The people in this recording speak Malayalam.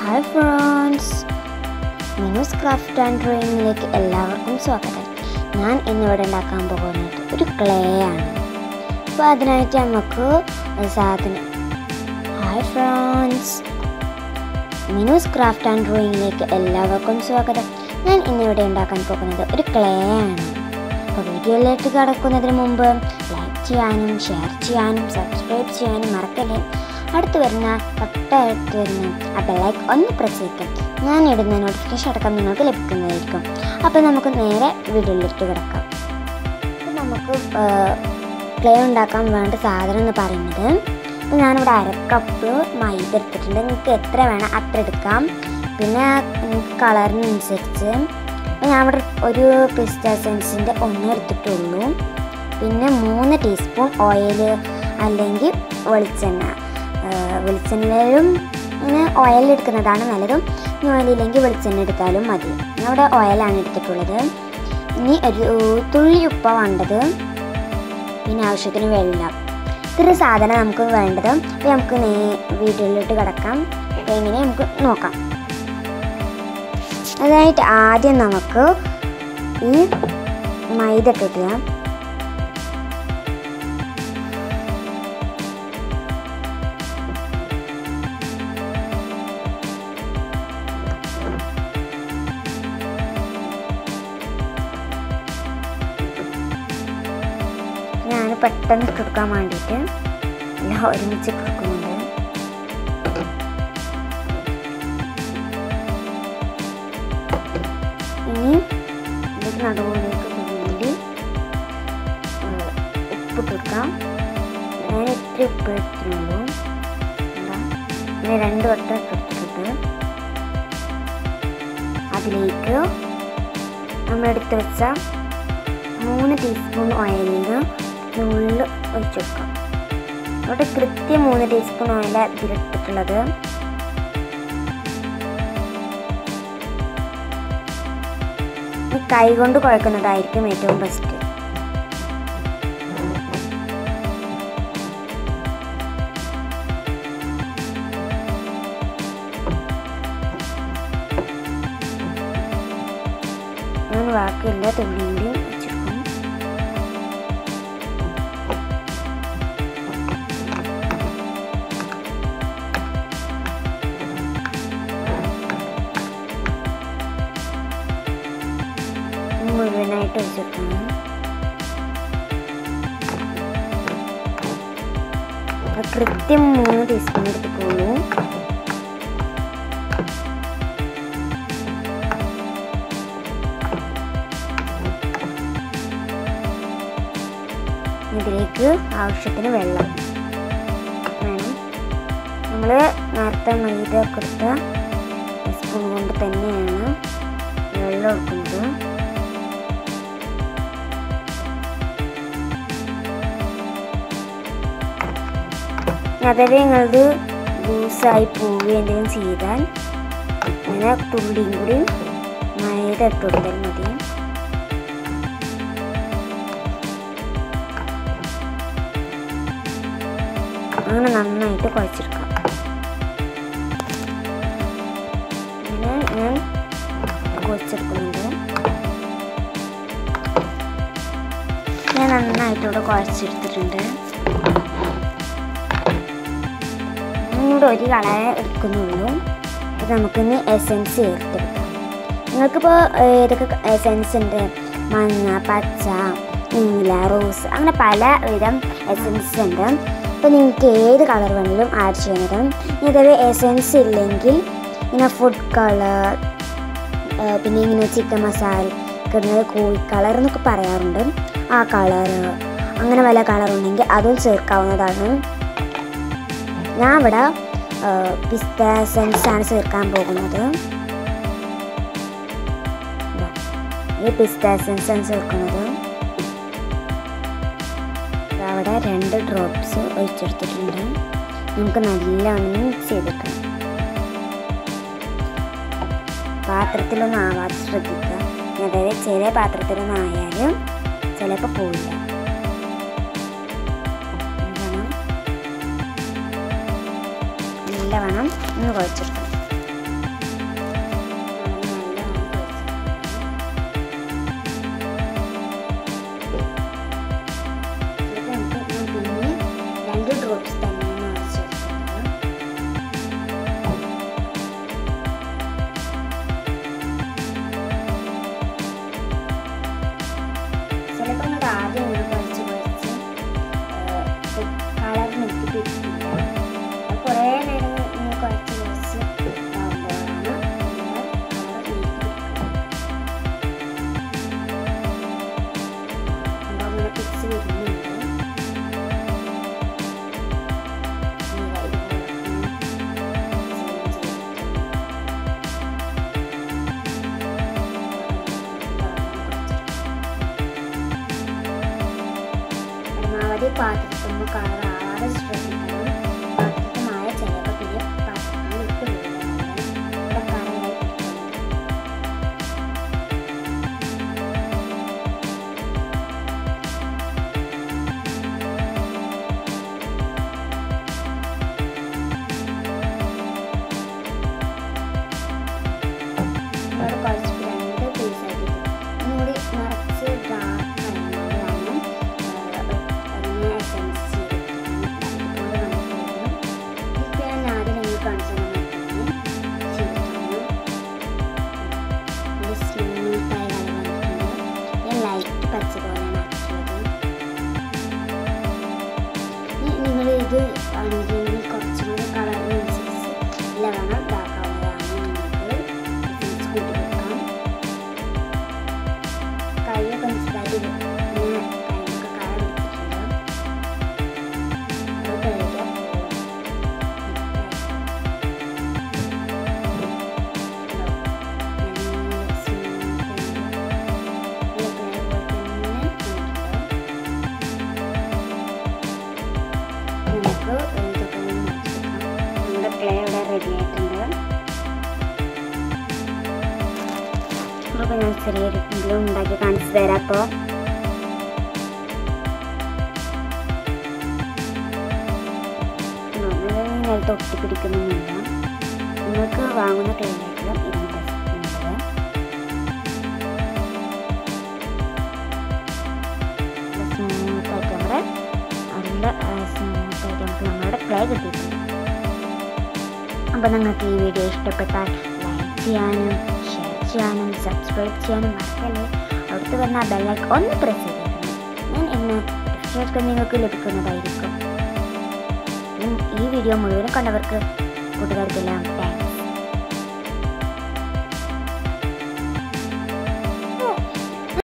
hi friends Minu's craft and ഡ്രോയിങ്ങിലേക്ക് എല്ലാവർക്കും സ്വാഗതം ഞാൻ ഇന്നിവിടെ ഉണ്ടാക്കാൻ പോകുന്നത് ഒരു ക്ലേ ആണ് അപ്പോൾ അതിനായിട്ട് നമുക്ക് ഒരു സാധനം hi friends Minu's craft and ഡ്രോയിങ്ങിലേക്ക് എല്ലാവർക്കും സ്വാഗതം ഞാൻ ഇന്നിവിടെ ഉണ്ടാക്കാൻ പോകുന്നത് ഒരു ക്ലേ ആണ് അപ്പോൾ വീഡിയോയിലേക്ക് കടക്കുന്നതിന് മുമ്പ് ലൈക്ക് ചെയ്യാനും ഷെയർ ചെയ്യാനും സബ്സ്ക്രൈബ് ചെയ്യാനും മറക്കല്ലേ അടുത്ത് വരുന്ന തൊട്ടടുത്ത് വരുന്ന ആ ബെല്ലൈക്ക് ഒന്ന് പ്രസ് ചെയ്യിക്കും ഞാൻ ഇടുന്ന നോട്ടിഫിക്കേഷൻ അടക്കം നിങ്ങൾക്ക് ലഭിക്കുന്നതായിരിക്കും അപ്പോൾ നമുക്ക് നേരെ വീഡിയോയിലേക്ക് കിടക്കാം അപ്പോൾ നമുക്ക് ക്ലേ ഉണ്ടാക്കാൻ വേണ്ട സാധനം എന്ന് പറയുന്നത് അപ്പോൾ ഞാനിവിടെ അരക്കപ്പ് മൈദ എടുത്തിട്ടുണ്ട് നിങ്ങൾക്ക് എത്ര വേണം അത്ര എടുക്കാം പിന്നെ നിങ്ങൾക്ക് കളറിനനുസരിച്ച് അപ്പോൾ ഞാൻ ഇവിടെ ഒരു പിസ്ത സെൻസിൻ്റെ ഒന്ന് എടുത്തിട്ടുള്ളൂ പിന്നെ മൂന്ന് ടീസ്പൂൺ ഓയിൽ അല്ലെങ്കിൽ വെളിച്ചെണ്ണ വെളിച്ചെണ്ണയിലും ഇങ്ങനെ ഓയിൽ എടുക്കുന്നതാണ് നല്ലതും ഇനി ഓയിലില്ലെങ്കിൽ വെളിച്ചെണ്ണ എടുത്താലും മതി ഞാൻ ഇവിടെ ഓയിലാണ് എടുത്തിട്ടുള്ളത് ഇനി ഒരു തുള്ളി ഉപ്പ വേണ്ടത് പിന്നെ ആവശ്യത്തിന് വെള്ളം ഇത്ര സാധനം നമുക്ക് വേണ്ടത് അപ്പോൾ നമുക്ക് നേ വീഡിയോയിലോട്ട് കിടക്കാം അപ്പോൾ എങ്ങനെ നമുക്ക് നോക്കാം അതായിട്ട് ആദ്യം നമുക്ക് ഈ മൈദ ഇട്ടിട്ട് ഞാൻ പെട്ടെന്ന് ഇട്ടെടുക്കാൻ വേണ്ടിയിട്ട് എല്ലാം ഒരുമിച്ച് ഇട്ടെടുക്കുന്നുണ്ട് ഇനി ഇതിലേക്ക് നടുവിലേക്ക് വേണ്ടി ഉപ്പിട്ടെടുക്കാം ഞാൻ ഇത്തിരി ഉപ്പ് എടുത്തിട്ടുള്ളൂ എന്താ ഞാൻ രണ്ട് വട്ടം ഇട്ടെടുത്തിട്ടുണ്ട് അതിലേക്ക് നമ്മൾ എടുത്ത് വെച്ച മൂന്ന് ടീസ്പൂൺ ഓയിലിന് നുള്ളിൽ ഒഴിച്ചെടുക്കാം അവിടെ കൃത്യം മൂന്ന് ടീസ്പൂൺ ഓയിൽ ഇതിലിട്ടിട്ടുള്ളത് കൈ കൊണ്ട് കുഴക്കുന്നതായിരിക്കും ഏറ്റവും ബെസ്റ്റ് ഞാൻ ബാക്കിയെല്ലാ തുള്ളിയും വെച്ചെടുക്കും മുഴുവനായിട്ട് വെച്ചെടുക്കണം കൃത്യം മൂന്ന് ടീസ്പൂൺ എടുത്തിട്ടുള്ളൂ ഇതിലേക്ക് ആവശ്യത്തിന് വെള്ളം വേണം നമ്മൾ നേരത്തെ മൈദ കൊടുത്ത സ്പൂൺ കൊണ്ട് തന്നെയാണ് വെള്ളം എടുക്കുന്നത് അഥവാ നിങ്ങളത് ലൂസായി പോവുകയോ എന്തെങ്കിലും ചെയ്താൽ ഇങ്ങനെ തുള്ളിയും കൂടി മൈദ ഇട്ട് കൊടുത്താൽ മതി അങ്ങനെ നന്നായിട്ട് കുഴച്ചെടുക്കാം അങ്ങനെ ഞാൻ കുഴച്ചെടുക്കുന്നുണ്ട് ഞാൻ നന്നായിട്ട് ഇവിടെ കുഴച്ചെടുത്തിട്ടുണ്ട് ഇവിടെ ഒരു കളർ എടുക്കുന്നുള്ളൂ ഇത് നമുക്കിന്ന് എസെൻസ് ചേർത്തെടുക്കാം നിങ്ങൾക്കിപ്പോൾ ഏതൊക്കെ എസെൻസ് ഉണ്ട് മഞ്ഞ പച്ച നീല റോസ് അങ്ങനെ പല വിധം എസെൻസ് ഉണ്ട് അപ്പോൾ നിങ്ങൾക്ക് ഏത് കളർ വേണമെങ്കിലും ആഡ് ചെയ്യുന്നത് ഇനി അഥവാ എസെൻസ് ഇല്ലെങ്കിൽ ഇങ്ങനെ ഫുഡ് കളർ പിന്നെ ഇങ്ങനെ ചിക്കൻ മസാല കിട്ടുന്നത് കോഴി കളർ എന്നൊക്കെ പറയാറുണ്ട് ആ കളർ അങ്ങനെ വല്ല കളർ ഉണ്ടെങ്കിൽ അതും ചേർക്കാവുന്നതാണ് ഞാൻ ഇവിടെ പിസ്ത സെൻസ് ആണ് ചേർക്കാൻ പോകുന്നത് ഈ പിസ്ത സെൻസ് ആണ് ചേർക്കുന്നത് അവിടെ രണ്ട് ഡ്രോപ്സ് ഒഴിച്ചെടുത്തിട്ടുണ്ട് നമുക്ക് നല്ലവണ്ണം മിക്സ് ചെയ്തിട്ടുണ്ട് പാത്രത്തിലൊന്നും ആവാതെ ശ്രദ്ധിക്കുക അതായത് ചെറിയ പാത്രത്തിലൊന്നും ആയാലും ചിലപ്പോൾ പോവില്ല നല്ലവണ്ണം ഒന്ന് കുഴച്ചെടുക്കണം പാത്രത്തിൽ കളർ ആവാതെ ശ്രദ്ധിക്കണം പാത്രത്തിൽ മായ ചിലപ്പോൾ പിന്നെ പാത്രത്തിൽ വിട്ട് വീഴുന്നുണ്ട് ഇവിടെ കറയായി പിടിക്കുന്നുണ്ട് ഇവിടെ കുറച്ച് രണ്ട് പീസ് ആക്കിയിട്ട് ഒന്നുകൂടി നിറച്ച് ഡാർക്ക് വേണം അതിനെ എസൻസ് ചെയ്തിട്ടാണ് ഇപ്പം ഞാൻ ആദ്യം നിങ്ങൾ കാണിച്ചു സ്മൂത്തായി കളർ വന്നിട്ടുണ്ട് ഞാൻ ലൈറ്റ് പച്ച പോലെയാണ് ആക്കിയിട്ടുള്ളത് നിങ്ങൾ ഇത് ആണെങ്കിൽ കുറച്ചും കൂടി കളറിനനുസരിച്ച് ലവണം ഇതാക്കാവുന്നതാണ് നിങ്ങൾക്ക് എസൻസ് കൂട്ടി കൊടുക്കാം കൈയൊക്കെ മനസ്സിലാക്കി ഇങ്ങനെ കൈയൊക്കെ കഴ പിടിച്ചിട്ടുണ്ട് അത് കഴിക്കാം നമുക്ക് ഇതൊക്കെ ഒന്ന് മാറ്റിവെക്കാം നമ്മുടെ ക്ലേ ഇവിടെ റെഡി ആയിട്ടുണ്ട് അപ്പോൾ ഞാൻ ചെറിയൊരു ഇതിൽ ഉണ്ടാക്കി കാണിച്ചു തരാം അപ്പോൾ നിലത്ത് ഒട്ടിപ്പിടിക്കുന്നൊന്നുമില്ല നിങ്ങൾക്ക് വാങ്ങുന്ന ക്ലീനായിട്ടും ഇതാണ് ബെസ്റ്റ് നല്ലത് സ്മൂത്തായിട്ട് നമ്മുടെ നല്ല സ്മൂത്തായിട്ട് നമുക്ക് നമ്മുടെ ക്ലേ കിട്ടിയിട്ടുണ്ട് അപ്പോൾ നിങ്ങൾക്ക് ഈ വീഡിയോ ഇഷ്ടപ്പെട്ടാൽ ലൈക്ക് ചെയ്യാനും ഷെയർ ചെയ്യാനും സബ്സ്ക്രൈബ് ചെയ്യാനും മറക്കല്ലേ അവിടുത്തെ വരുന്ന ബെല്ലൈക്ക് ഒന്ന് പ്രസ് ചെയ്തേക്കണം ഞാൻ ഇന്ന് തീർച്ചയായിട്ടും നിങ്ങൾക്ക് ലഭിക്കുന്നതായിരിക്കും ഉം, ഈ വീഡിയോ മുഴുവനും കണ്ടവർക്ക് കൂട്ടുകാർക്കെല്ലാം താങ്ക്